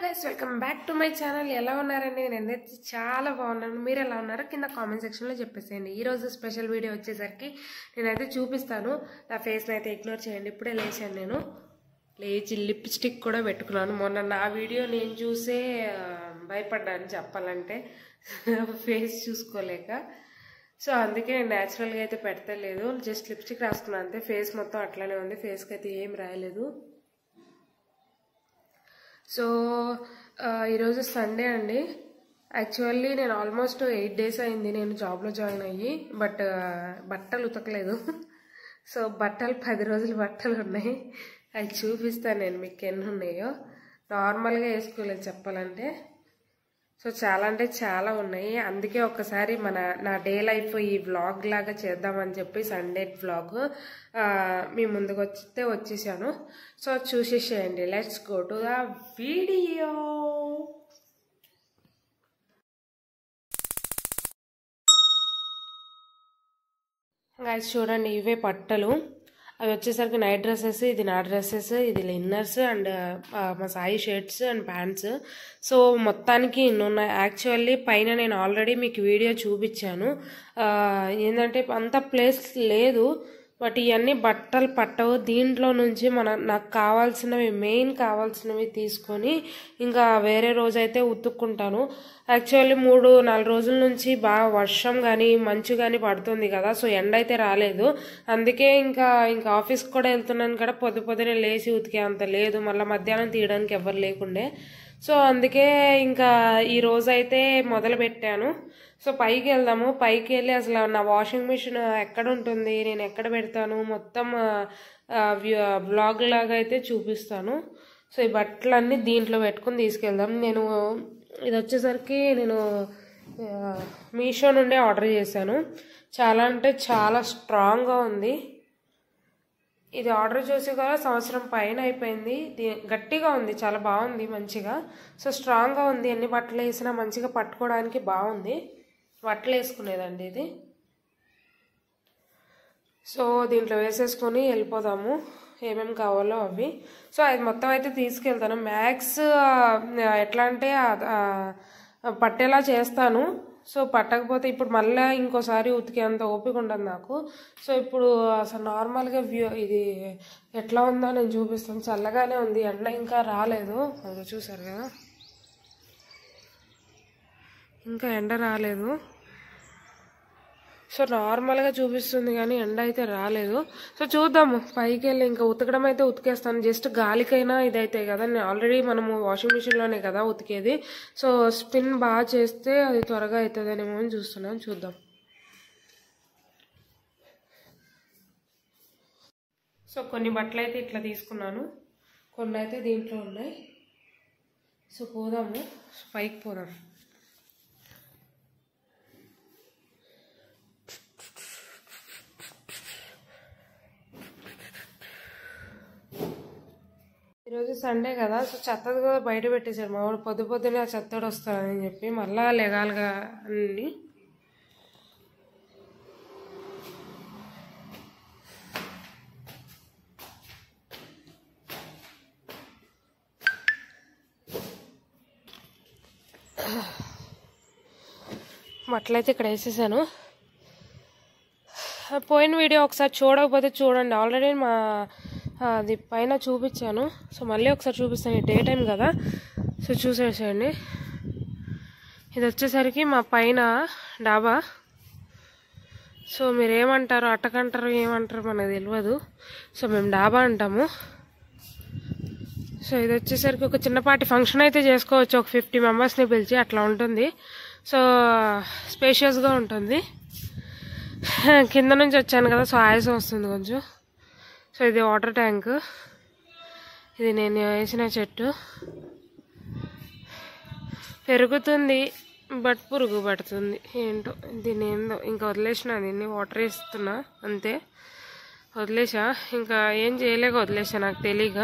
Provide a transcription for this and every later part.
Guys welcome back to my channel ఎలా ఉన్నారండి నేనైతే చాలా బాగున్నాను మీరు ఎలా ఉన్నారో కింద కామెంట్ సెక్షన్లో చెప్పేసేయండి ఈ రోజు స్పెషల్ వీడియో వచ్చేసరికి నేనైతే చూపిస్తాను నా ఫేస్ని అయితే ఇగ్నోర్ చేయండి ఇప్పుడే లేచాను నేను లేచి లిప్స్టిక్ కూడా పెట్టుకున్నాను మొన్న నా వీడియో నేను చూసే ఆ, భయపడ్డాను చెప్పాలంటే ఫేస్ చూసుకోలేక సో అందుకే నేను న్యాచురల్గా అయితే పెడతలేదు జస్ట్ లిప్స్టిక్ రాసుకున్నాను అంతే ఫేస్ మొత్తం అట్లానే ఉంది ఫేస్కి అయితే ఏం రాయలేదు సో ఆ, ఈరోజు సండే అండి యాక్చువల్లీ నేను ఆల్మోస్ట్ ఎయిట్ డేస్ అయింది నేను జాబ్లో జాయిన్ అయ్యి బట్ బట్టలు ఉతకలేదు సో బట్టలు పది రోజులు బట్టలు ఉన్నాయి అవి చూపిస్తాను నేను మీకు ఎన్ని ఉన్నాయో నార్మల్గా వేసుకోలేదు చెప్పాలంటే సో చాలా అంటే చాలా ఉన్నాయి అందుకే ఒక్కసారి మన నా డే లైఫ్ ఈ వ్లాగ్ లాగా చేద్దామని చెప్పి సండే వ్లాగ్ మీ ముందుకు వస్తే వచ్చేసాను సో చూసేసేయండి let's go to the video guys చూడండి ఇవే పట్టలు అవి వచ్చేసరికి నైట్ డ్రెస్సెస్ ఇది నా డ్రెస్సెస్ ఇది ఇన్నర్స్ అండ్ మా Sai shirts and pants so మొత్తానికి ఇన్ని ఉన్నాయి యాక్చువల్లీ పైన నేను ఆల్రెడీ మీకు వీడియో చూపించాను ఆ, ఏంటంటే అంత ప్లేస్ లేదు బట్ ఇవన్నీ బట్టలు పట్టవు దీంట్లో నుంచి మన నాకు కావాల్సినవి మెయిన్ కావాల్సినవి తీసుకొని ఇంకా వేరే రోజైతే ఉతుక్కుంటాను యాక్చువల్లీ మూడు నాలుగు రోజుల నుంచి బాగా వర్షం కానీ మంచు కానీ పడుతుంది కదా సో ఎండ అయితే రాలేదు అందుకే ఇంకా ఇంకా ఆఫీస్కి కూడా వెళ్తున్నాను కదా పొద్దు పొద్దునే లేచి ఉతికే అంత లేదు మళ్ళీ మధ్యాహ్నం తీయడానికి ఎవరు లేకుండే సో అందుకే ఇంకా ఈ రోజు అయితే మొదలు పెట్టాను సో పైకి వెళ్దాము పైకి వెళ్ళి అసలు నా వాషింగ్ మిషన్ ఎక్కడ ఉంటుంది నేను ఎక్కడ పెడతాను మొత్తం బ్లాగ్ లాగా అయితే చూపిస్తాను సో ఈ బట్టలన్నీ దీంట్లో పెట్టుకుని తీసుకెళ్దాం నేను ఇది వచ్చేసరికి నేను ఆ, మీషో నుండే ఆర్డర్ చేశాను చాలా అంటే చాలా స్ట్రాంగ్గా ఉంది ఇది ఆర్డర్ చేసి కూడా సంవత్సరం పైన అయిపోయింది దీ- గట్టిగా ఉంది చాలా బాగుంది మంచిగా సో స్ట్రాంగ్గా ఉంది ఎన్ని బట్టలు వేసినా మంచిగా పట్టుకోవడానికి బాగుంది బట్టలు వేసుకునేదండి ఇది సో దీంట్లో వేసేసుకొని వెళ్ళిపోదాము ఏమేమి కావాలో అవి సో అది మొత్తం అయితే తీసుకెళ్తాను మ్యాక్స్ ఎట్లా అంటే ఆ- ఆ, పట్టేలా చేస్తాను సో పట్టకపోతే ఇప్పుడు మళ్ళీ ఇంకోసారి ఉతికేంత ఓపిక ఉండదు నాకు సో ఇప్పుడు అసలు నార్మల్గా వ్యూ ఇది ఎట్లా ఉందో నేను చూపిస్తాను చల్లగానే ఉంది ఎండ ఇంకా రాలేదు అది చూసారు కదా ఇంకా ఎండ రాలేదు సో నార్మల్గా చూపిస్తుంది కానీ ఎండ అయితే రాలేదు సో చూద్దాము పైకి వెళ్ళి ఇంకా ఉతకడం అయితే ఉతికేస్తాను జస్ట్ గాలికైనా ఇదైతే కదా నేను ఆల్రెడీ మనము వాషింగ్ మిషన్లోనే కదా ఉతికేది సో స్పిన్ బాగా చేస్తే అది త్వరగా అవుతుందనేమో అని చూస్తున్నాను చూద్దాం సో కొన్ని బట్టలు అయితే ఇట్లా తీసుకున్నాను కొన్ని అయితే దీంట్లో ఉన్నాయి సో పోదాము పైకి పోదాం ఈరోజు సండే కదా సో చెత్తది కూడా బయట పెట్టేశాడు మా వాడు పొద్దు పొద్దునే ఆ చెత్తడు వస్తాడని చెప్పి మళ్ళా లెగాలుగా అన్ని బట్టలు అయితే ఇక్కడ వేసేసాను పోయిన వీడియో ఒకసారి చూడకపోతే చూడండి ఆల్రెడీ మా ఆ, అది పైన చూపించాను సో మళ్ళీ ఒకసారి చూపిస్తాను డే టైం కదా సో చూసేసేయండి ఇది వచ్చేసరికి మా పైన డాబా సో మీరు ఏమంటారు అట్టకంటారు ఏమంటారు మనకు తెలియదు సో మేము డాబా అంటాము సో ఇది వచ్చేసరికి ఒక చిన్నపాటి ఫంక్షన్ అయితే చేసుకోవచ్చు ఒక ఫిఫ్టీ మెంబర్స్ని పిలిచి అట్లా ఉంటుంది సో స్పేషియస్గా ఉంటుంది కింద నుంచి వచ్చాను కదా సో ఆయాసం వస్తుంది కొంచెం సో ఇది వాటర్ ట్యాంక్ ఇది నేను వేసిన చెట్టు పెరుగుతుంది బట్ పురుగు పడుతుంది ఏంటో దీన్ని ఏందో ఇంకా వదిలేసిన దీన్ని వాటర్ వేస్తున్నా అంతే వదిలేసా ఇంకా ఏం చేయలేక వదిలేసా నాకు తెలియక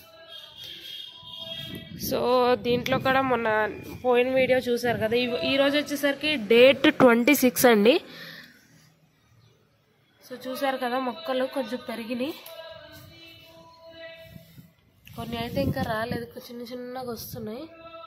సో దీంట్లో కూడా మొన్న పోయిన వీడియో చూసారు కదా ఈ- ఈ రోజు వచ్చేసరికి డేట్ ట్వంటీ సిక్స్ అండి సో చూసారు కదా మొక్కలు కొంచెం పెరిగినాయి కొన్ని అయితే ఇంకా రాలేదు చిన్న చిన్నగా వస్తున్నాయి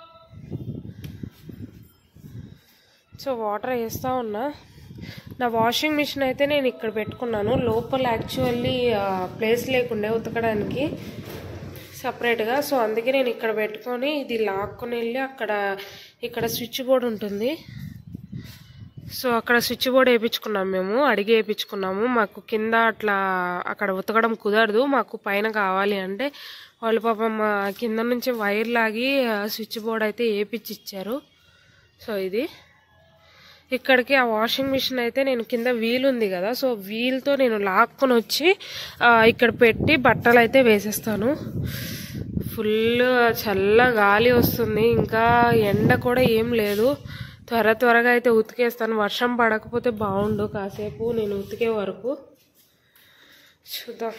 సో వాటర్ వేస్తూ ఉన్నా నా వాషింగ్ మిషన్ అయితే నేను ఇక్కడ పెట్టుకున్నాను లోపల యాక్చువల్లీ ప్లేస్ లేకుండే ఉతకడానికి సపరేట్గా సో అందుకే నేను ఇక్కడ పెట్టుకొని ఇది లాక్కొని వెళ్ళి అక్కడ ఇక్కడ స్విచ్ బోర్డ్ ఉంటుంది సో అక్కడ స్విచ్ బోర్డ్ వేయించుకున్నాం మేము అడిగి వేయించుకున్నాము మాకు కింద అట్లా అక్కడ ఉతకడం కుదరదు మాకు పైన కావాలి అంటే వాళ్ళు పాపం మా కింద నుంచి వైర్ లాగి ఆ స్విచ్ బోర్డ్ అయితే వేయించి ఇచ్చారు సో ఇది ఇక్కడికి ఆ వాషింగ్ మిషన్ అయితే నేను కింద వీల్ ఉంది కదా సో వీల్తో నేను లాక్కొని వచ్చి ఆ, ఇక్కడ పెట్టి బట్టలు అయితే వేసేస్తాను ఫుల్ చల్ల గాలి వస్తుంది ఇంకా ఎండ కూడా ఏం లేదు త్వర త్వరగా అయితే ఉతికేస్తాను వర్షం పడకపోతే బాగుండు కాసేపు నేను ఉతికే వరకు చూద్దాం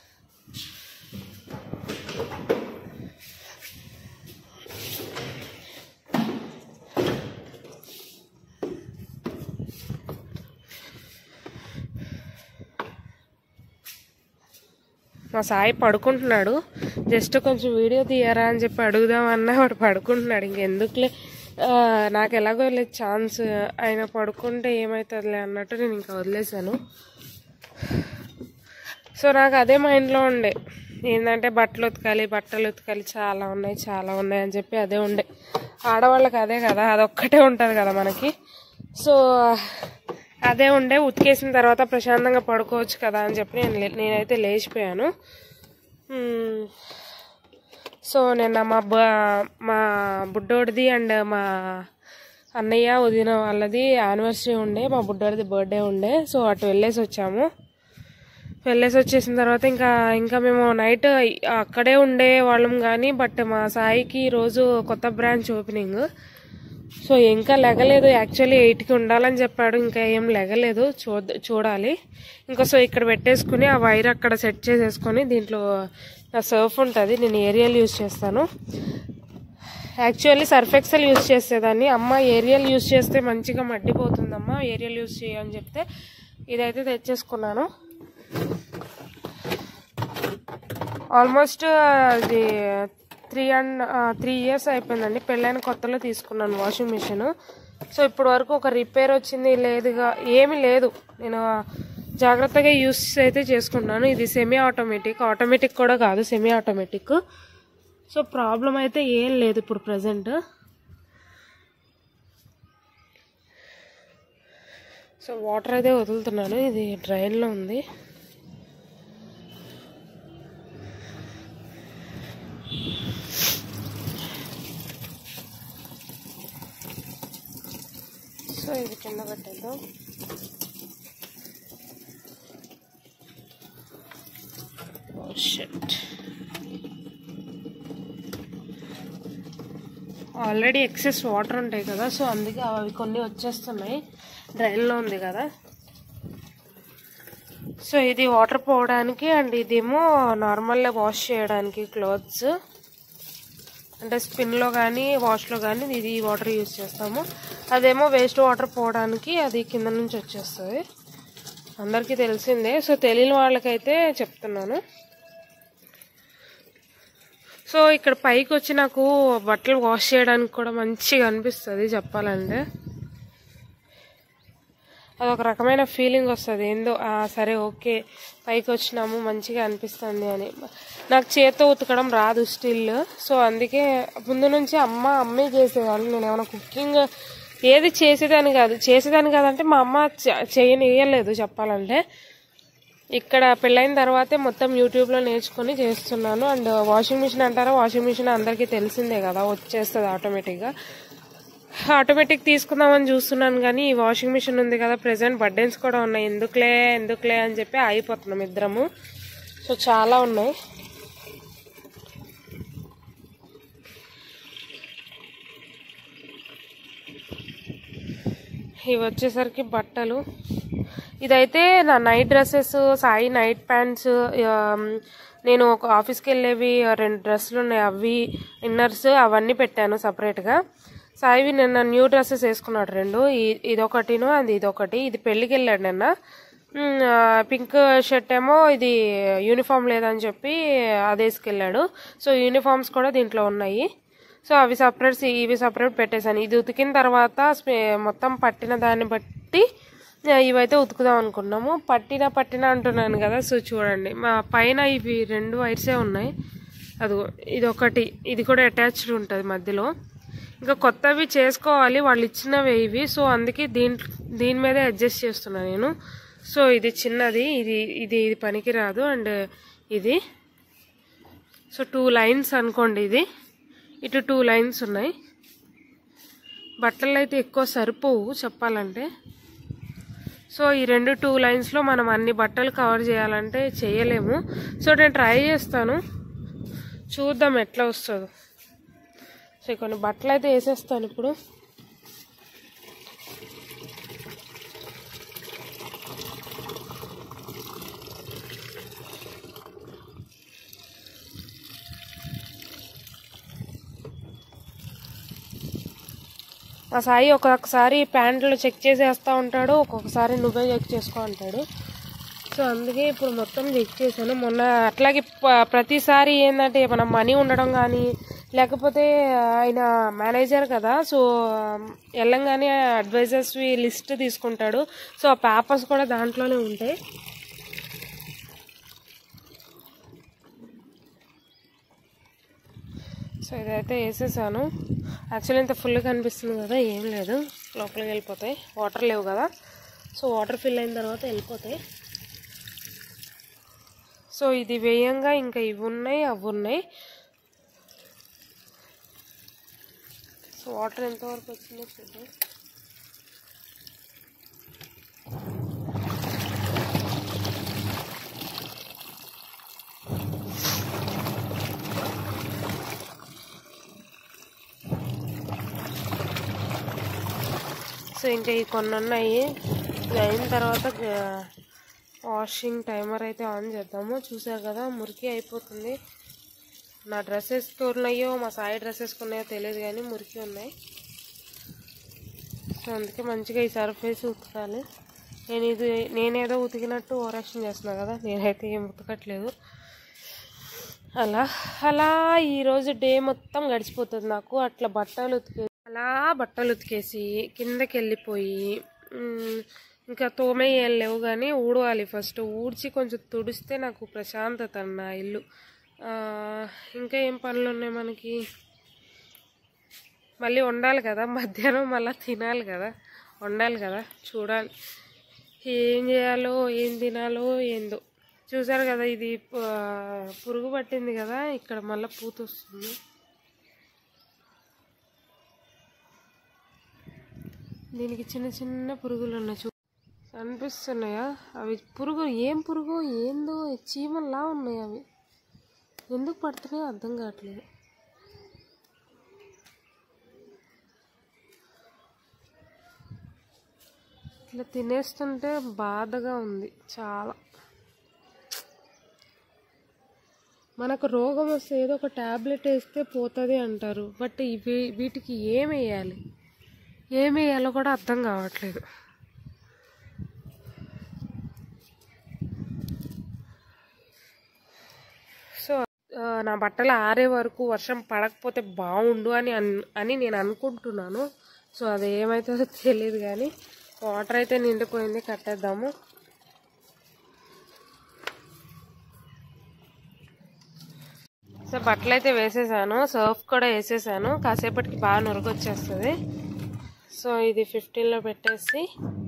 మా సాయి పడుకుంటున్నాడు జస్ట్ కొంచెం వీడియో తీయరా అని చెప్పి అడుగుదామన్నా వాడు పడుకుంటున్నాడు ఇంకెందుకులే ఆ, నాకు ఎలాగో లేదు ఛాన్స్ ఆయన పడుకుంటే ఏమవుతుందిలే అన్నట్టు నేను ఇంకా వదిలేశాను సో నాకు అదే మైండ్లో ఉండే ఏంటంటే బట్టలు ఉతకాలి బట్టలు ఉతకాలి చాలా ఉన్నాయి చాలా ఉన్నాయి అని చెప్పి అదే ఉండే ఆడవాళ్ళకి అదే కదా అదొక్కటే ఉంటుంది కదా మనకి సో అదే ఉండే ఉతికేసిన తర్వాత ప్రశాంతంగా పడుకోవచ్చు కదా అని చెప్పి నేను లే- నేనైతే లేచిపోయాను మ్మ్. సో నిన్న మా బ మా బుడ్డోడిది అండ్ మా అన్నయ్య వదిన వాళ్ళది యానివర్సరీ ఉండే మా బుడ్డోడిది బర్త్డే ఉండే సో అటు వెళ్ళేసి వచ్చాము వెళ్ళేసి వచ్చేసిన తర్వాత ఇంకా ఇంకా మేము నైట్ అక్కడే ఉండే వాళ్ళం కానీ బట్ మా సాయికి ఈరోజు కొత్త బ్రాంచ్ ఓపెనింగ్ సో ఇంకా లెగలేదు యాక్చువల్లీ ఎయిట్కి ఉండాలని చెప్పాడు ఇంకా ఏం లెగలేదు చూడ చూడాలి ఇంకా సో ఇక్కడ పెట్టేసుకుని ఆ వైర్ అక్కడ సెట్ చేసేసుకొని దీంట్లో నా సర్ఫ్ ఉంటుంది నేను ఏరియల్ యూజ్ చేస్తాను యాక్చువల్లీ సర్ఫ్ ఎక్సెల్ యూజ్ చేసేదాన్ని అమ్మ ఏరియల్ యూజ్ చేస్తే మంచిగా మడ్డిపోతుందమ్మా ఏరియల్ యూజ్ చేయని చెప్తే ఇదైతే తెచ్చేసుకున్నాను ఆల్మోస్ట్ అది త్రీ అండ్ త్రీ ఇయర్స్ అయిపోయిందండి పెళ్ళైన కొత్తలో తీసుకున్నాను వాషింగ్ మిషన్ సో ఇప్పటి వరకు ఒక రిపేర్ వచ్చింది లేదుగా ఏమీ లేదు నేను జాగ్రత్తగా యూస్ అయితే చేసుకుంటున్నాను ఇది సెమీ ఆటోమేటిక్ ఆటోమేటిక్ కూడా కాదు సెమీ ఆటోమేటిక్ సో ప్రాబ్లం అయితే ఏం లేదు ఇప్పుడు ప్రజెంట్ సో వాటర్ అయితే వదులుతున్నాను ఇది డ్రైన్లో ఉంది సో ఇది కింద పెట్టేద్దాం షట్ ఆల్రెడీ ఎక్సెస్ వాటర్ ఉంటాయి కదా సో అందుకే అవి కొన్ని వచ్చేస్తున్నాయి డ్రైన్లో ఉంది కదా సో ఇది వాటర్ పోవడానికి అండ్ ఇదేమో నార్మల్గా వాష్ చేయడానికి క్లోత్స్ అంటే స్పిన్లో కానీ వాష్లో కానీ ఇది వాటర్ యూస్ చేస్తాము అదేమో వేస్ట్ వాటర్ పోవడానికి అది కింద నుంచి వచ్చేస్తుంది అందరికీ తెలిసిందే సో తెలియని వాళ్ళకైతే చెప్తున్నాను సో ఇక్కడ పైకి వచ్చి నాకు బట్టలు వాష్ చేయడానికి కూడా మంచిగా అనిపిస్తుంది చెప్పాలంటే అదొక రకమైన ఫీలింగ్ వస్తుంది ఏందో ఆ, సరే ఓకే పైకి వచ్చినాము మంచిగా అనిపిస్తుంది అని నాకు చేత్తో ఉతకడం రాదు స్టిల్ సో అందుకే ముందు నుంచి అమ్మ అమ్మే చేసేవాళ్ళు నేను ఏమైనా కుకింగ్ ఏది చేసేదాన్ని కాదు చేసేదాన్ని కాదంటే మా అమ్మ చ- చేయనియలేదు చెప్పాలంటే ఇక్కడ పెళ్ళైన తర్వాతే మొత్తం యూట్యూబ్లో నేర్చుకొని చేస్తున్నాను అండ్ వాషింగ్ మిషన్ అంటారా వాషింగ్ మిషన్ అందరికీ తెలిసిందే కదా వచ్చేస్తుంది ఆటోమేటిక్గా ఆటోమేటిక్ తీసుకుందామని చూస్తున్నాను కానీ ఈ వాషింగ్ మిషన్ ఉంది కదా ప్రెసెంట్ బర్డెన్స్ కూడా ఉన్నాయి ఎందుకులే ఎందుకులే అని చెప్పి ఆగిపోతున్నాం ఇద్దరము సో చాలా ఉన్నాయి ఇవి వచ్చేసరికి బట్టలు ఇదైతే నా night dresses Sai night pants నేను ఒక ఆఫీస్కి వెళ్ళేవి రెండు డ్రెస్సులు ఉన్నాయి అవి ఇన్నర్స్ అవన్నీ పెట్టాను సపరేట్గా సాయివి నిన్న న్యూ డ్రెస్సెస్ వేసుకున్నాడు రెండు ఈ- ఇదొకటిను అది ఇదొకటి ఇది పెళ్ళికి వెళ్ళాడు నిన్న మ్, ఆ, పింక్ షర్ట్ ఏమో ఇది యూనిఫామ్ లేదని చెప్పి అది వేసుకెళ్ళాడు సో యూనిఫామ్స్ కూడా దీంట్లో ఉన్నాయి సో అవి సపరేట్ ఇవి సపరేట్ పెట్టేశాను ఇది ఉతికిన తర్వాత స్మె- మొత్తం పట్టిన దాన్ని బట్టి ఆ, ఇవైతే ఉతుకుదాం అనుకున్నాము పట్టిన పట్టిన అంటున్నాను కదా సో చూడండి మా పైన ఇవి రెండు వైర్సే ఉన్నాయి అదిగో ఇది ఒకటి ఇది కూడా అటాచ్డ్ ఉంటుంది మధ్యలో ఇంకా కొత్తవి చేసుకోవాలి వాళ్ళు ఇచ్చినవి ఇవి సో అందుకే దీంట్ దీని మీదే అడ్జస్ట్ చేస్తున్నాను నేను సో ఇది చిన్నది ఇది ఇది ఇది పనికిరాదు అండ్ ఇది సో టూ లైన్స్ అనుకోండి ఇది ఇటు టూ లైన్స్ ఉన్నాయి బట్టలు అయితే ఎక్కువ సరిపోవు చెప్పాలంటే సో ఈ రెండు టూ లైన్స్లో మనం అన్ని బట్టలు కవర్ చేయాలంటే చేయలేము సో నేను ట్రై చేస్తాను చూద్దాం ఎట్లా వస్తుందో సో కొన్ని బట్టలు అయితే వేసేస్తాను ఇప్పుడు మా సాయి ఒక్కొక్కసారి ప్యాంట్లు చెక్ చేసేస్తూ ఉంటాడు ఒక్కొక్కసారి నువ్వే చెక్ చేసుకో అంటాడు సో అందుకే ఇప్పుడు మొత్తం చెక్ చేశాను మొన్న అట్లాగే ప- ప్రతిసారి ఏంటంటే మనం మనీ ఉండడం కానీ లేకపోతే ఆయన మేనేజర్ కదా సో వెళ్ళంగానే అడ్వైజర్స్వి లిస్ట్ తీసుకుంటాడు సో ఆ పేపర్స్ కూడా దాంట్లోనే ఉంటాయి సో ఇదైతే వేసేసాను యాక్చువల్లీ ఇంత ఫుల్ కనిపిస్తుంది కదా ఏం లేదు లోపలికి వెళ్ళిపోతాయి వాటర్ లేవు కదా సో వాటర్ ఫిల్ అయిన తర్వాత వెళ్ళిపోతాయి సో ఇది వేయంగా ఇంకా ఇవి ఉన్నాయి అవి ఉన్నాయి సో వాటర్ ఎంతవరకు వచ్చిందో చూద్దాం సో ఇంకా ఈ కొన్ని ఉన్నాయి ఇది అయిన తర్వాత వాషింగ్ టైమర్ అయితే ఆన్ చేద్దాము చూసారు కదా మురికి అయిపోతుంది నా డ్రెస్సెస్ ఉన్నాయో మా సాయి డ్రెస్సెస్ ఉన్నాయో తెలియదు కానీ మురికి ఉన్నాయి సో అందుకే మంచిగా ఈ సర్ఫ్ వేసి ఉతకాలి నేను ఇది నేనేదో ఉతికినట్టు ఓరాక్షన్ చేస్తున్నా కదా నేనైతే ఏం ఉతకట్లేదు అలా అలా ఈరోజు డే మొత్తం గడిచిపోతుంది నాకు అట్లా బట్టలు ఉతికే అలా బట్టలు ఉతికేసి కిందకి వెళ్ళిపోయి మ్, ఇంకా తోమే ఏం లేవు కానీ ఊడవాలి ఫస్ట్ ఊడ్చి కొంచెం తుడిస్తే నాకు ప్రశాంతత నా ఇల్లు ఆ, ఇంకా ఏం పనులు ఉన్నాయి మనకి మళ్ళీ వండాలి కదా మధ్యాహ్నం మళ్ళీ తినాలి కదా వండాలి కదా చూడాలి ఏం చేయాలో ఏం తినాలో ఏందో చూసారు కదా ఇది ఆ, పురుగు పట్టింది కదా ఇక్కడ మళ్ళీ పూత వస్తుంది దీనికి చిన్న చిన్న పురుగులు ఉన్నాయి చూ కనిపిస్తున్నాయా అవి పురుగు ఏం పురుగు ఏందో చీమల్లా ఉన్నాయి అవి ఎందుకు పడుతున్నాయో అర్థం కావట్లేదు ఇట్లా తినేస్తుంటే బాధగా ఉంది చాలా మనకు రోగం వస్తే ఏదో ఒక ట్యాబ్లెట్ వేస్తే పోతుంది అంటారు బట్ ఇవి వీటికి ఏం వేయాలి ఏం వేయాలో కూడా అర్థం కావట్లేదు సో ఆ, నా బట్టలు ఆరే వరకు వర్షం పడకపోతే బాగుండు అని అన్- అని నేను అనుకుంటున్నాను సో అది ఏమవుతుందో తెలియదు కానీ వాటర్ అయితే నిండిపోయింది కట్టేద్దాము సో బట్టలు అయితే వేసేసాను సర్ఫ్ కూడా వేసేసాను కాసేపటికి బాగా నురుగు వచ్చేస్తుంది సో ఇది ఫిఫ్టీన్లో పెట్టేసి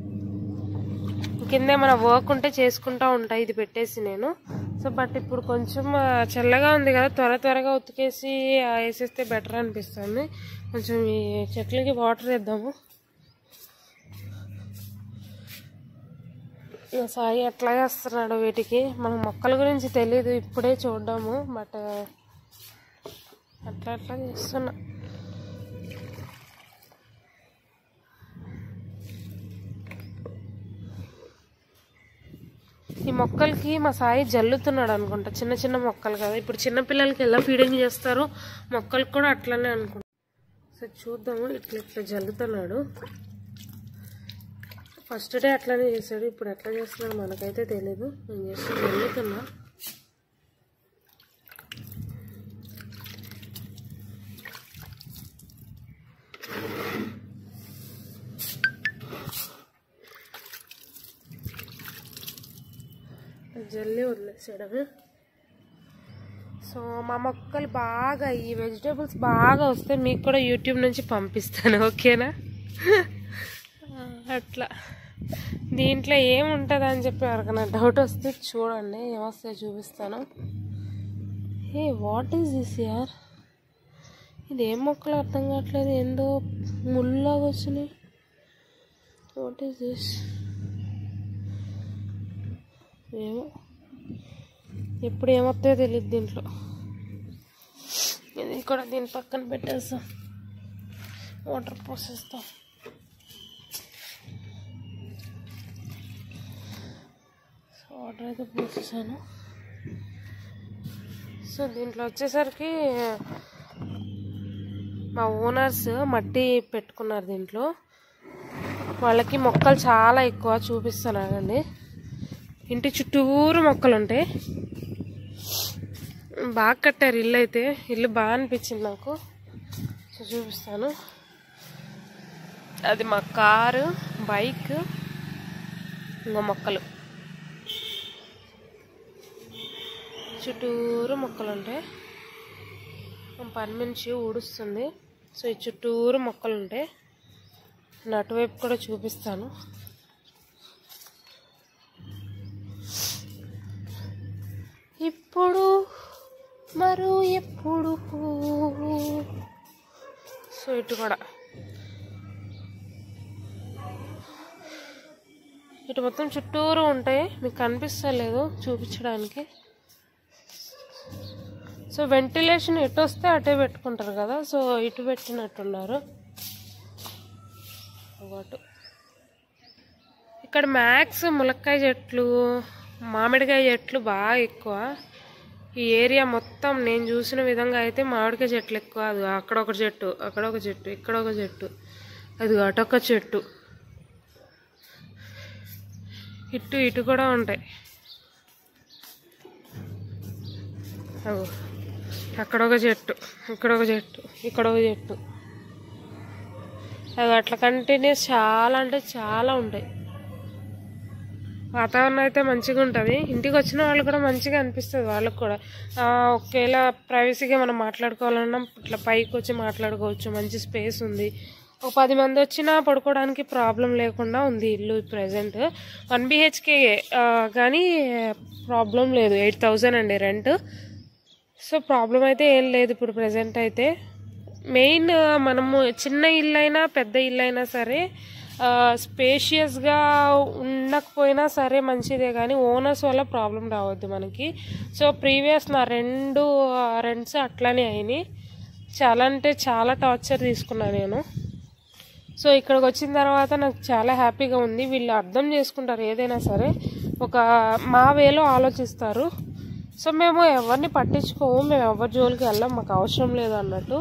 కింద ఏమైనా వర్క్ ఉంటే చేసుకుంటా ఉంటా ఇది పెట్టేసి నేను సో బట్ ఇప్పుడు కొంచెం ఆ, చల్లగా ఉంది కదా త్వర త్వరగా ఉతికేసి ఆ, వేసేస్తే బెటర్ అనిపిస్తుంది కొంచెం ఈ చెట్లకి వాటర్ వేద్దాము ఇక సాయి ఎట్లా చేస్తున్నాడు వీటికి మన మొక్కల గురించి తెలీదు ఇప్పుడే చూడ్డాము బట్ అట్లా అట్లా చేస్తున్నా ఈ మొక్కలకి మా సాయి జల్లుతున్నాడు అనుకుంటా చిన్న చిన్న మొక్కలు కదా ఇప్పుడు చిన్న పిల్లలకి ఎలా ఫీడింగ్ చేస్తారో మొక్కలకు కూడా అట్లనే అనుకుంటా సో చూద్దాము ఇట్లా ఇట్లా జల్లుతున్నాడు ఫస్ట్ డే అట్లానే చేశాడు ఇప్పుడు ఎట్లా చేస్తున్నాడు మనకైతే తెలీదు నేను చేసి జల్లుతున్నా జల్లి వదిలేసేయడమే సో మా మొక్కలు బాగా ఈ వెజిటేబుల్స్ బాగా వస్తే మీకు కూడా యూట్యూబ్ నుంచి పంపిస్తాను ఓకేనా అట్లా దీంట్లో ఏముంటుంది అని చెప్పి ఎవరికైనా డౌట్ వస్తే చూడండి ఏమొస్తాయో చూపిస్తాను ఏ వాట్ ఈస్ దిస్ యార్ ఇది ఏం మొక్కలు అర్థం కావట్లేదు ఏందో ముళ్ళలాగా వచ్చినాయి వాట్ ఈస్ దిస్ ఏమో ఎప్పుడు ఏమొస్తాయో తెలియదు దీంట్లో ఇది కూడా దీని పక్కన పెట్టేస్తాం వాటర్ పోసేస్తాం సో వాటర్ అయితే పోసేసాను సో దీంట్లో వచ్చేసరికి మా ఓనర్స్ మట్టి పెట్టుకున్నారు దీంట్లో వాళ్ళకి మొక్కలు చాలా ఎక్కువ చూపిస్తున్నానండి ఇంటి చుట్టూరు మొక్కలు ఉంటాయి బాగా కట్టారు ఇల్లు అయితే ఇల్లు బాగా అనిపించింది నాకు సో చూపిస్తాను అది మా కారు బైక్ ఇంకో మొక్కలు చుట్టూరు మొక్కలు ఉంటాయి మా పని మనిషి ఊడుస్తుంది సో ఈ చుట్టూరు మొక్కలు ఉంటాయి నేను అటువైపు కూడా చూపిస్తాను ఇప్పుడు మరో ఎప్పుడు సో ఇటు కూడా ఇటు మొత్తం చుట్టూరు ఉంటాయి మీకు కనిపిస్తలేదు చూపించడానికి సో వెంటిలేషన్ ఎటు వస్తే అటే పెట్టుకుంటారు కదా సో ఇటు పెట్టినట్టున్నారు అటు ఇక్కడ మ్యాక్స్ ములక్కాయ చెట్లు మామిడికాయ చెట్లు బాగా ఎక్కువ ఈ ఏరియా మొత్తం నేను చూసిన విధంగా అయితే మామిడికాయ చెట్లు ఎక్కువ అది అక్కడ ఒక చెట్టు అక్కడ ఒక చెట్టు ఇక్కడ ఒక చెట్టు అది అటొక చెట్టు ఇటు ఇటు కూడా ఉంటాయి అగో అక్కడ ఒక చెట్టు ఇక్కడ ఒక చెట్టు ఇక్కడ ఒక చెట్టు అవి అట్లా కంటిన్యూస్ చాలా అంటే చాలా ఉంటాయి వాతావరణం అయితే మంచిగా ఉంటుంది ఇంటికి వచ్చిన వాళ్ళు కూడా మంచిగా అనిపిస్తుంది వాళ్ళకి కూడా ఆ, ఒకేలా ప్రైవసీగా మనం మాట్లాడుకోవాలన్నా ఇట్లా పైకి వచ్చి మాట్లాడుకోవచ్చు మంచి స్పేస్ ఉంది ఒక పది మంది వచ్చినా పడుకోవడానికి ప్రాబ్లం లేకుండా ఉంది ఇల్లు ప్రజెంట్ వన్ బిహెచ్కే కానీ ప్రాబ్లం లేదు ఎయిట్ థౌజండ్ అండి రెంట్ సో ప్రాబ్లం అయితే ఏం లేదు ఇప్పుడు ప్రజెంట్ అయితే మెయిన్ మనము చిన్న ఇల్లు అయినా పెద్ద ఇల్లు అయినా సరే స్పేషియస్గా ఉండకపోయినా సరే మంచిదే కానీ ఓనర్స్ వల్ల ప్రాబ్లం రావద్దు మనకి సో ప్రీవియస్ నా రెండు రెంట్స్ అట్లానే అయినాయి చాలా అంటే చాలా టార్చర్ తీసుకున్నా నేను సో ఇక్కడికి వచ్చిన తర్వాత నాకు చాలా హ్యాపీగా ఉంది వీళ్ళు అర్థం చేసుకుంటారు ఏదైనా సరే ఒక మా వేలో ఆలోచిస్తారు సో మేము ఎవరిని పట్టించుకోము మేము ఎవరి జోలికి వెళ్ళాం మాకు అవసరం లేదు అన్నట్టు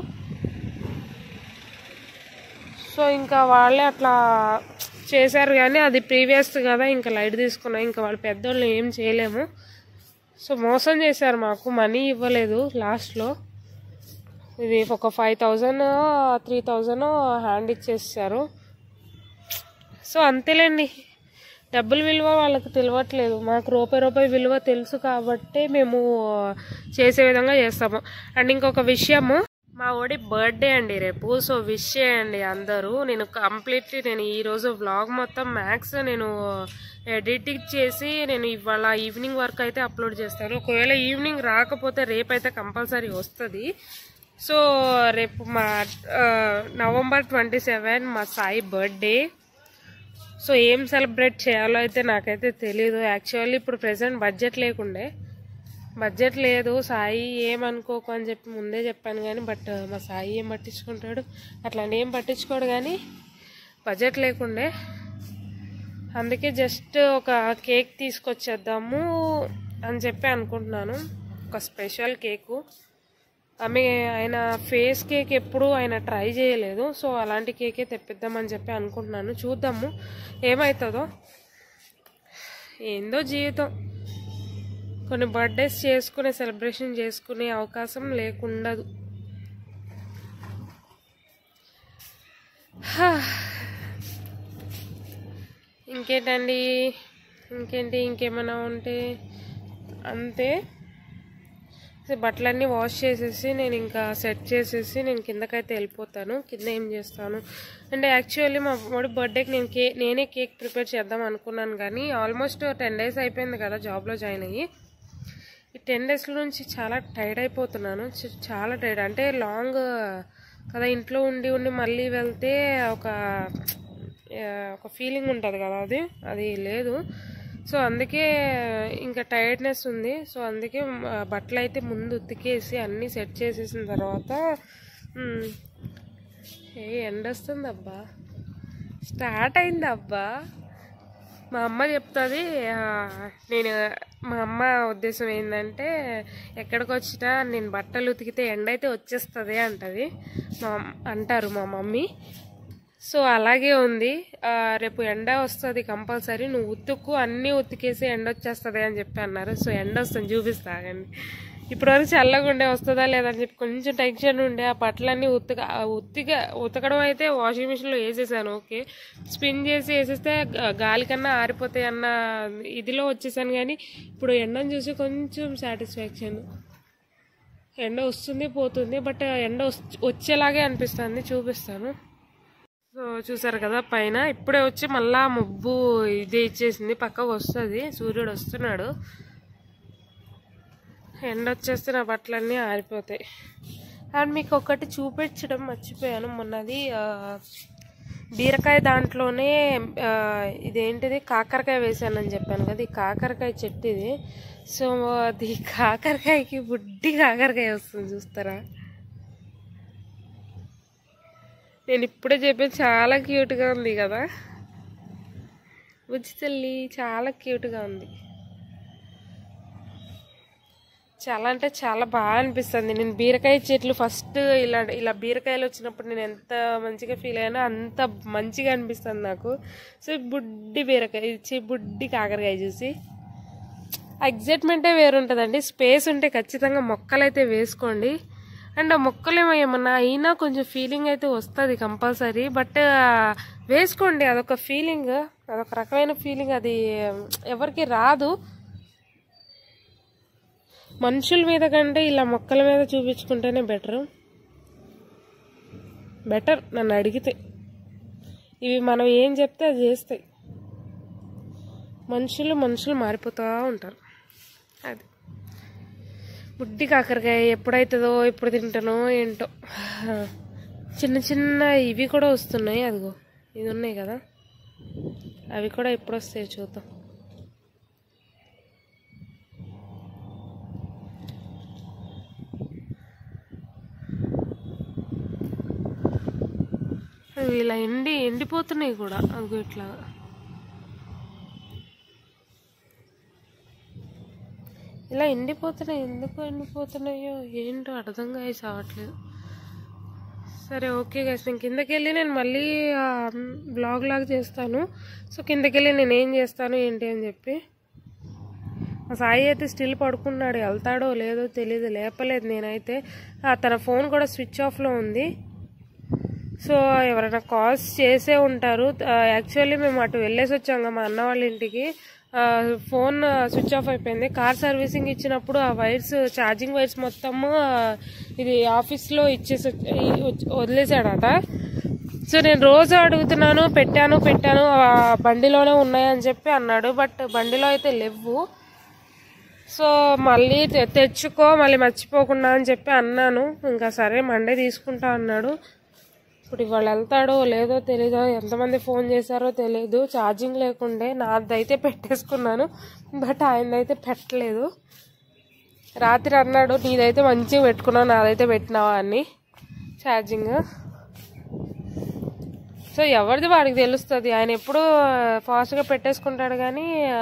సో ఇంకా వాళ్ళే అట్లా చేశారు కానీ అది ప్రీవియస్ కదా ఇంకా లైట్ తీసుకున్నాం ఇంకా వాళ్ళ పెద్దోళ్ళు ఏం చేయలేము సో మోసం చేశారు మాకు మనీ ఇవ్వలేదు లాస్ట్లో ఇది ఒక five thousand three thousand hand ఇచ్చేసారు సో అంతేలేండి డబ్బుల విలువ వాళ్ళకి తెలియట్లేదు మాకు రూపాయి రూపాయి విలువ తెలుసు కాబట్టి మేము చేసే విధంగా చేస్తాము అండ్ ఇంకొక విషయము మా ఓడి బర్త్డే అండి రేపు సో విష్ చేయండి అందరూ నేను కంప్లీట్లీ నేను ఈరోజు వ్లాగ్ మొత్తం మ్యాక్స్ నేను ఎడిటింగ్ చేసి నేను ఇవాళ ఈవినింగ్ వరకు అయితే అప్లోడ్ చేస్తాను ఒకవేళ ఈవినింగ్ రాకపోతే రేపైతే కంపల్సరీ వస్తుంది సో రేపు మా ఆ, నవంబర్ ట్వంటీ సెవెన్ మా సాయి బర్త్డే సో ఏం సెలబ్రేట్ చేయాలో అయితే నాకైతే తెలియదు యాక్చువల్లీ ఇప్పుడు ప్రెసెంట్ బడ్జెట్ లేకుండే బడ్జెట్ లేదు సాయి ఏమనుకోకు అని చెప్పి ముందే చెప్పాను కానీ బట్ మా సాయి ఏం పట్టించుకుంటాడు అట్లాంటి ఏం పట్టించుకోడు కానీ బడ్జెట్ లేకుండే అందుకే జస్ట్ ఒక కేక్ తీసుకొచ్చేద్దాము అని చెప్పి అనుకుంటున్నాను ఒక స్పెషల్ కేకు ఆమె ఆయన ఫేస్ కేక్ ఎప్పుడు ఆయన ట్రై చేయలేదు సో అలాంటి కేకే తెప్పిద్దామని చెప్పి అనుకుంటున్నాను చూద్దాము ఏమవుతుందో ఏందో జీవితం కొన్ని బర్త్డేస్ చేసుకునే సెలబ్రేషన్ చేసుకునే అవకాశం లేకుండదు హా. ఇంకేంటండి ఇంకేంటి ఇంకేమైనా ఉంటే అంతే సో బట్టలన్నీ వాష్ చేసేసి నేను ఇంకా సెట్ చేసేసి నేను కిందకైతే వెళ్ళిపోతాను కింద ఏం చేస్తాను అంటే యాక్చువల్లీ మా వాడి బర్త్డేకి నేను కే నేనే కేక్ ప్రిపేర్ చేద్దాం అనుకున్నాను కానీ ఆల్మోస్ట్ టెన్ డేస్ అయిపోయింది కదా జాబ్లో జాయిన్ అయ్యి ఈ టెన్ డేస్ నుంచి చాలా టైర్డ్ అయిపోతున్నాను చ- చాలా టైర్డ్ అంటే లాంగ్ కదా ఇంట్లో ఉండి ఉండి మళ్ళీ వెళ్తే ఒక ఆ, ఒక ఫీలింగ్ ఉంటుంది కదా అది అది లేదు సో అందుకే ఇంకా టైర్డ్నెస్ ఉంది సో అందుకే మ, బట్టలు అయితే ముందు ఉతికేసి అన్నీ సెట్ చేసేసిన తర్వాత మ్, ఏ ఎండ వస్తుంది అబ్బా స్టార్ట్ అయింది అబ్బా మా అమ్మ చెప్తుంది ఆ, నేను మా అమ్మ ఉద్దేశం ఏంటంటే ఎక్కడికి వచ్చినా నేను బట్టలు ఉతికితే ఎండ అయితే వచ్చేస్తుంది అంటది మా అమ్- అంటారు మా మమ్మీ సో అలాగే ఉంది ఆ, రేపు ఎండ వస్తుంది కంపల్సరీ నువ్వు ఉతుక్కు అన్నీ ఉతికేసి ఎండ వచ్చేస్తుంది అని చెప్పి అన్నారు సో ఎండ వస్తుంది చూపిస్తా ఆగండి ఇప్పటివరకు చల్లగా ఉండే వస్తుందా లేదా అని చెప్పి కొంచెం టెన్షన్ ఉండే ఆ బట్టలన్నీ ఉతక ఆ ఉతిక ఉతకడం అయితే వాషింగ్ మిషన్లో వేసేసాను ఓకే స్పిన్ చేసి వేసేస్తే గా- గాలి కన్నా ఆరిపోతాయి అన్న ఇదిలో వచ్చేసాను కానీ ఇప్పుడు ఎండను చూసి కొంచెం సాటిస్ఫాక్షన్ ఎండ వస్తుంది పోతుంది బట్ ఎండ వచ్- వచ్చేలాగే అనిపిస్తుంది చూపిస్తాను సో చూసారు కదా పైన ఇప్పుడే వచ్చి మళ్ళా మబ్బు ఇది ఇచ్చేసింది పక్కకు వస్తుంది సూర్యుడు వస్తున్నాడు ఎండ వచ్చేస్తే నా బట్టలన్నీ ఆరిపోతాయి అండ్ మీకు ఒకటి చూపించడం మర్చిపోయాను మొన్నది ఆ, బీరకాయ దాంట్లోనే ఆ, ఇదేంటిది కాకరకాయ వేసానని చెప్పాను కదా ఈ కాకరకాయ చెట్టు ఇది సో అది కాకరకాయకి బుడ్డి కాకరకాయ వస్తుంది చూస్తారా నేను ఇప్పుడే చెప్పాను చాలా క్యూట్గా ఉంది కదా బుజ్జి తల్లి చాలా క్యూట్గా ఉంది చాలా అంటే చాలా బాగా అనిపిస్తుంది నేను బీరకాయ చెట్లు ఫస్ట్ ఇలా ఇలా బీరకాయలు వచ్చినప్పుడు నేను ఎంత మంచిగా ఫీల్ అయ్యానో అంత మంచిగా అనిపిస్తుంది నాకు సో ఈ బుడ్డి బీరకాయ ఇచ్చి బుడ్డి కాకరకాయ చూసి ఎగ్జైట్మెంటే వేరుంటుందండి స్పేస్ ఉంటే ఖచ్చితంగా మొక్కలు అయితే వేసుకోండి అండ్ ఆ మొక్కలు ఏమో ఏమన్నా అయినా కొంచెం ఫీలింగ్ అయితే వస్తుంది కంపల్సరీ బట్ వేసుకోండి అదొక ఫీలింగ్ అదొక రకమైన ఫీలింగ్ అది ఎవరికి రాదు మనుషుల మీద కంటే ఇలా మొక్కల మీద చూపించుకుంటేనే బెటర్ బెటర్ నన్ను అడిగితే ఇవి మనం ఏం చెప్తే అది చేస్తాయి మనుషులు మనుషులు మారిపోతూ ఉంటారు అది బుడ్డి కాకరకాయ ఎప్పుడైతుందో ఎప్పుడు తింటానో ఏంటో చిన్న చిన్న ఇవి కూడా వస్తున్నాయి అదిగో ఇది ఉన్నాయి కదా అవి కూడా ఎప్పుడు వస్తాయి చూద్దాం అవి ఇలా ఎండి ఎండిపోతున్నాయి కూడా అదిగో ఇట్లా ఇలా ఎండిపోతున్నాయి ఎందుకు ఎండిపోతున్నాయో ఏంటో అర్థం కాయి చావట్లేదు సరే ఓకే గైస్ నేను కిందకి వెళ్ళి నేను మళ్ళీ బ్లాగ్ లాగా చేస్తాను సో కిందకి వెళ్ళి నేను ఏం చేస్తాను ఏంటి అని చెప్పి ఆ సాయి అయితే స్టిల్ పడుకున్నాడు వెళ్తాడో లేదో తెలియదు లేపలేదు నేనైతే ఆ, తన ఫోన్ కూడా స్విచ్ ఆఫ్లో ఉంది సో ఎవరైనా కాల్స్ చేసే ఉంటారు యాక్చువల్లీ మేము అటు వెళ్ళేసి వచ్చాం కదా మా అన్న వాళ్ళ ఇంటికి ఆ, ఫోన్ స్విచ్ ఆఫ్ అయిపోయింది కార్ సర్వీసింగ్ ఇచ్చినప్పుడు ఆ వైర్స్ ఛార్జింగ్ వైర్స్ మొత్తము ఆ, ఇది ఆఫీస్లో ఇచ్చేసి వచ్చ- ఈ- వచ్చి- వదిలేసాడట సో నేను రోజు అడుగుతున్నాను పెట్టాను పెట్టాను ఆ బండిలోనే ఉన్నాయని చెప్పి అన్నాడు బట్ బండిలో అయితే లేవు సో మళ్ళీ తె- తెచ్చుకో మళ్ళీ మర్చిపోకుండా అని చెప్పి అన్నాను ఇంకా సరే మండే తీసుకుంటా అన్నాడు ఇప్పుడు ఇవాళ వెళ్తాడో లేదో తెలీదో ఎంతమంది ఫోన్ చేశారో తెలియదు ఛార్జింగ్ లేకుండే నాదైతే పెట్టేసుకున్నాను బట్ ఆయనదైతే పెట్టలేదు రాత్రి అన్నాడు నీదైతే మంచిగా పెట్టుకున్నావు నాదైతే పెట్టినావా అని ఛార్జింగ్ సో ఎవరిది వాడికి తెలుస్తుంది ఆయన ఎప్పుడు ఫాస్ట్గా పెట్టేసుకుంటాడు కానీ ఆ,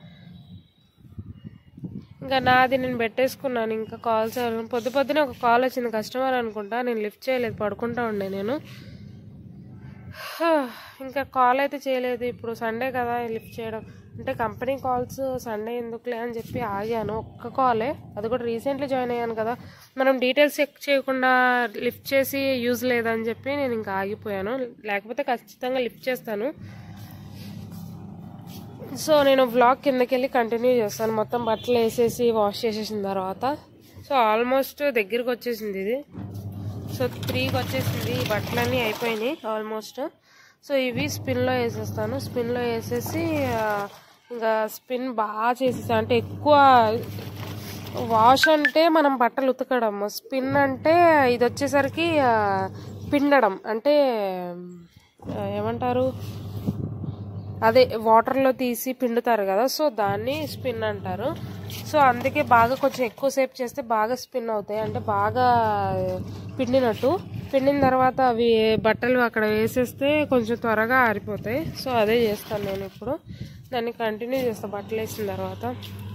ఇంకా నాది నేను పెట్టేసుకున్నాను ఇంకా కాల్స్ ఎవరు- పొద్దు పొద్దునే ఒక కాల్ వచ్చింది కస్టమర్ అనుకుంటా నేను లిఫ్ట్ చేయలేదు పడుకుంటా ఉండే నేను హా, ఇంకా కాల్ అయితే చేయలేదు ఇప్పుడు సండే కదా లిఫ్ట్ చేయడం అంటే కంపెనీ కాల్స్ సండే ఎందుకులే అని చెప్పి ఆగాను ఒక్క కాలే అది కూడా రీసెంట్లీ జాయిన్ అయ్యాను కదా మనం డీటెయిల్స్ చెక్ చేయకుండా లిఫ్ట్ చేసి యూజ్ లేదని చెప్పి నేను ఇంకా ఆగిపోయాను లేకపోతే ఖచ్చితంగా లిఫ్ట్ చేస్తాను సో నేను బ్లాగ్ కిందకి వెళ్ళి కంటిన్యూ చేస్తాను మొత్తం బట్టలు వేసేసి వాష్ చేసేసిన తర్వాత సో ఆల్మోస్ట్ దగ్గరికి వచ్చేసింది ఇది సో త్రీకి వచ్చేసింది ఈ బట్టలన్నీ అయిపోయినాయి ఆల్మోస్ట్ సో ఇవి స్పిన్లో వేసేస్తాను స్పిన్లో వేసేసి ఆ, ఇంకా స్పిన్ బాగా చేసేసాను అంటే ఎక్కువ వాష్ అంటే మనం బట్టలు ఉతకడం స్పిన్ అంటే ఇది వచ్చేసరికి ఆ, పిండడం అంటే ఆ, ఏమంటారు అదే వాటర్లో తీసి పిండుతారు కదా సో దాన్ని స్పిన్ అంటారు సో అందుకే బాగా కొంచెం ఎక్కువసేపు చేస్తే బాగా స్పిన్ అవుతాయి అంటే బాగా పిండినట్టు పిండిన తర్వాత అవి బట్టలు అక్కడ వేసేస్తే కొంచెం త్వరగా ఆరిపోతాయి సో అదే చేస్తాను నేను ఇప్పుడు దాన్ని కంటిన్యూ చేస్తాను బట్టలు వేసిన తర్వాత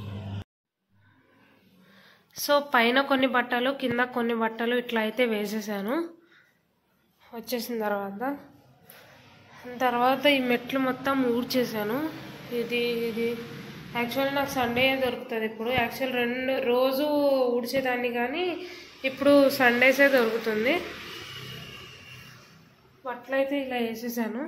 సో పైన కొన్ని బట్టలు కింద కొన్ని బట్టలు ఇట్లా అయితే వేసేసాను వచ్చేసిన తర్వాత తర్వాత ఈ మెట్లు మొత్తం ఊడ్చేసాను ఇది ఇది యాక్చువల్ నాకు సండే దొరుకుతుంది ఇప్పుడు యాక్చువల్ రెండు రోజు ఊడ్చేదాన్ని కానీ ఇప్పుడు సండేసే దొరుకుతుంది బట్టలు అయితే ఇలా వేసేసాను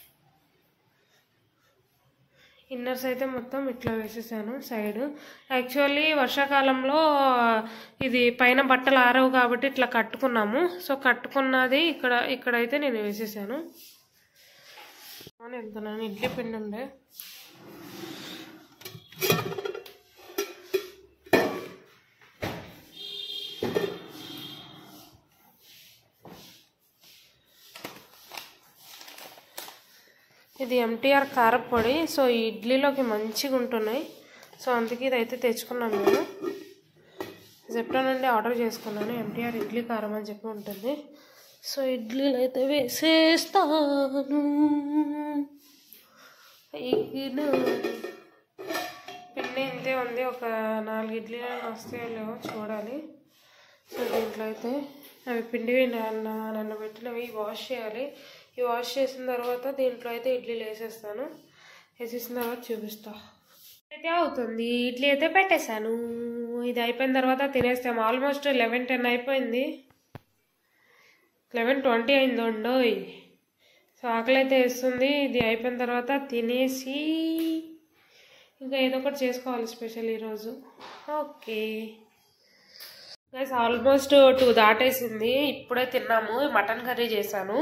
ఇన్నర్స్ అయితే మొత్తం ఇట్లా వేసేసాను సైడ్ యాక్చువల్లీ వర్షాకాలంలో ఇది పైన బట్టలు ఆరవు కాబట్టి ఇట్లా కట్టుకున్నాము సో కట్టుకున్నది ఇక్కడ ఇక్కడైతే నేను వేసేసాను అని వెళ్తున్నాను ఇడ్లీ పిండి ఉండే ఇది ఎంటీఆర్ కారపొడి సో ఈ ఇడ్లీలోకి మంచిగా ఉంటున్నాయి సో అందుకే ఇది అయితే తెచ్చుకున్నాను నేను జెప్టో నుండి ఆర్డర్ చేసుకున్నాను ఎంటీఆర్ ఇడ్లీ కారం అని చెప్పి ఉంటుంది సో ఇడ్లీలు అయితే వేసేస్తాను ఇగ్ను. పిండి ఇంతే ఉంది ఒక నాలుగు ఇడ్లీలు వస్తాయో లేవో చూడాలి సో దీంట్లో అయితే అవి పిండివి నాన్న నన్ను పెట్టినవి వాష్ చేయాలి ఈ వాష్ చేసిన తర్వాత దీంట్లో అయితే ఇడ్లీలు వేసేస్తాను వేసేసిన తర్వాత చూపిస్తా అయితే అవుతుంది ఇడ్లీ అయితే పెట్టేశాను ఇది అయిపోయిన తర్వాత తినేస్తాము ఆల్మోస్ట్ లెవెన్ టెన్ అయిపోయింది లెవెన్ ట్వంటీ అయింది ఉండోయ్ సో ఆకలి అయితే వేస్తుంది ఇది అయిపోయిన తర్వాత తినేసి ఇంకా ఏదో ఒకటి చేసుకోవాలి స్పెషల్ ఈరోజు ఓకే గైస్ ఆల్మోస్ట్ టూ దాటేసింది ఇప్పుడే తిన్నాము మటన్ కర్రీ చేశాను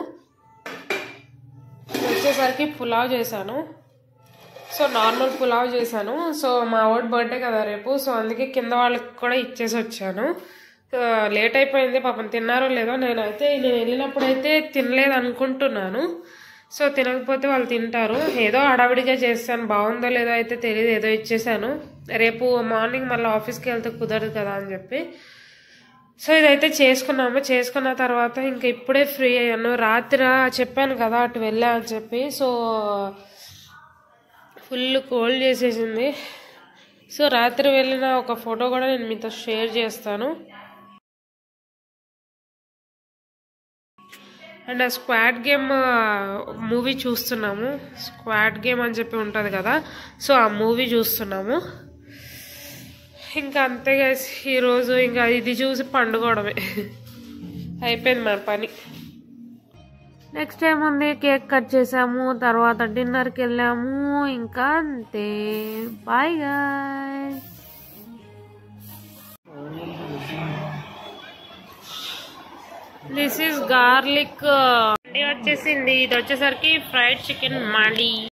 వచ్చేసరికి పులావ్ చేశాను సో నార్మల్ పులావ్ చేశాను సో మా వాడి బర్త్డే కదా రేపు సో అందుకే కింద వాళ్ళకి కూడా ఇచ్చేసి వచ్చాను సో లేట్ అయిపోయింది పాపం తిన్నారో లేదో నేనైతే నేను వెళ్ళినప్పుడు అయితే తినలేదు అనుకుంటున్నాను సో తినకపోతే వాళ్ళు తింటారు ఏదో హడావిడిగా చేస్తాను బాగుందో లేదో అయితే తెలియదు ఏదో ఇచ్చేసాను రేపు మార్నింగ్ మళ్ళీ ఆఫీస్కి వెళ్తే కుదరదు కదా అని చెప్పి సో ఇదైతే చేసుకున్నాము చేసుకున్న తర్వాత ఇంకా ఇప్పుడే ఫ్రీ అయ్యాను రాత్రి చెప్పాను కదా అటు వెళ్ళా అని చెప్పి సో ఫుల్ కోల్డ్ చేసేసింది సో రాత్రి వెళ్ళిన ఒక ఫోటో కూడా నేను మీతో షేర్ చేస్తాను అండ్ ఆ స్క్వాడ్ గేమ్ మూవీ చూస్తున్నాము స్క్వాడ్ గేమ్ అని చెప్పి ఉంటుంది కదా సో ఆ మూవీ చూస్తున్నాము ఇంకా అంతే guys ఈరోజు ఇంకా ఇది చూసి పండుకోవడమే అయిపోయింది మన పని నెక్స్ట్ ఏముంది కేక్ కట్ చేసాము తర్వాత డిన్నర్కి వెళ్ళాము ఇంకా అంతే bye guy this is garlic వచ్చేసింది ఇది వచ్చేసరికి ఫ్రైడ్ చికెన్ మాడి